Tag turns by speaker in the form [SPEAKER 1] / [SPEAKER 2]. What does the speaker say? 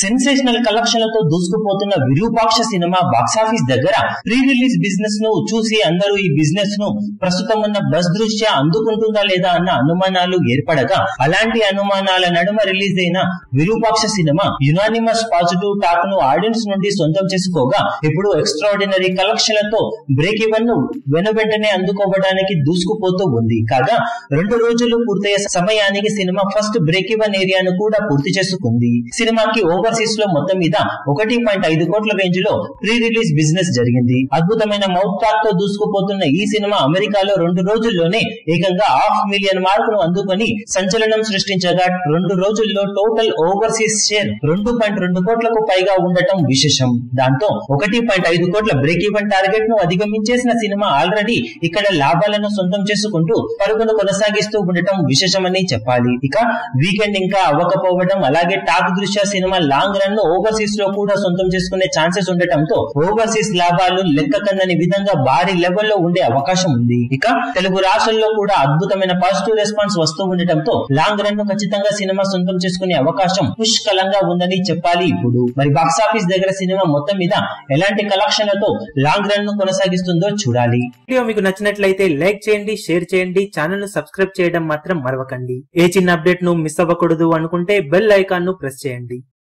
[SPEAKER 1] sensational కలెక్షన్లతో దూసుకుపోతున్న Virupaksha cinema box office దగ్గర ప్రీ రిలీజ్ బిజినెస్ ను చూసి అందరూ ఈ బిజినెస్ ను ప్రస్తుతం ఉన్న బస్ దృష్ట్యా అందుకుంటుందా లేదా అన్న అనుమానాలు ఏర్పడగా అలాంటి అనుమానాల నడుమ రిలీజ్ అయిన Virupaksha cinema unanimous positive talk ను ఆడియన్స్ నుండి సొంతం చేసుకోగా ఇప్పుడు ఎక్స్ట్రాడినరీ కలెక్షన్లతో బ్రేక్ ఈవెన్ ను వెనువెంటనే అందుకోవడానికి దూసుకుపోతూ ఉంది కాగా రెండు రోజులు పూర్తయ్యే సమయానికి సినిమా ఫస్ట్ బ్రేక్ ఈవెన్ ఏరియాను కూడా పూర్తి చేసుకుంది సినిమాకి ఓవర్సీస్ లో మొత్తం మీద ఒకటి పాయింట్ ఐదు కోట్ల రేంజ్ లో ప్రీ రిలీజ్ బిజినెస్ జరిగింది అద్భుతమైన మౌత్ టాక్ తో దూసుకుపోతున్న ఈ సినిమా అమెరికాలో రెండు రోజుల్లోనే ఏకంగా హాఫ్ మిలియన్ మార్కును అందుకొని సంచలనం సృష్టించగా రెండు రోజుల్లో టోటల్ ఓవర్సీస్ షేర్ రెండు పాయింట్ రెండు కోట్లకు పైగా ఉండటం విశేషం దాంతో ఒకటి పాయింట్ ఐదు కోట్ల బ్రేక్ ఈవెన్ టార్గెట్ ను అధిగమించేసిన సినిమా ఆల్రెడీ ఇక్కడ లాభాలను సొంతం చేసుకుంటూ పరుగును కొనసాగిస్తూ ఉండటం విశేషమని చెప్పాలి ఇక వీకెండ్ ఇంకా అవ్వకపోవడం అలాగే టాక్ దృష్ట్యా సినిమా లాంగ్ రన్ ను ఓవర్సీస్ లో కూడా సొంతం చేసుకునే ఛాన్సెస్ ఉండటంతో ఓవర్సీస్ లాభాలు లెక్క కందని విధంగా భారీ లెవెల్లో ఉండే అవకాశం ఉంది ఇక తెలుగు రాష్ట్రాల్లో కూడా అద్భుతమైన పాజిటివ్ రెస్పాన్స్ వస్తూ ఉండటంతో లాంగ్ రన్ ను ఖచ్చితంగా సినిమా సొంతం చేసుకునే అవకాశం పుష్కలంగా ఉందని చెప్పాలి ఇప్పుడు మరి బాక్సాఫీస్ దగ్గర సినిమా మొత్తం మీద ఎలాంటి కలెక్షన్లతో లాంగ్ రన్ ను కొనసాగిస్తుందో చూడాలి
[SPEAKER 2] వీడియో మీకు నచ్చినట్లయితే లైక్ చేయండి షేర్ చేయండి ఛానల్ ను సబ్స్క్రైబ్ చేయడం మాత్రం మరవకండి ఏ చిన్న అప్డేట్ ను మిస్ అవ్వకూడదు అనుకుంటే బెల్ ఐకాన్ ను ప్రెస్ చేయండి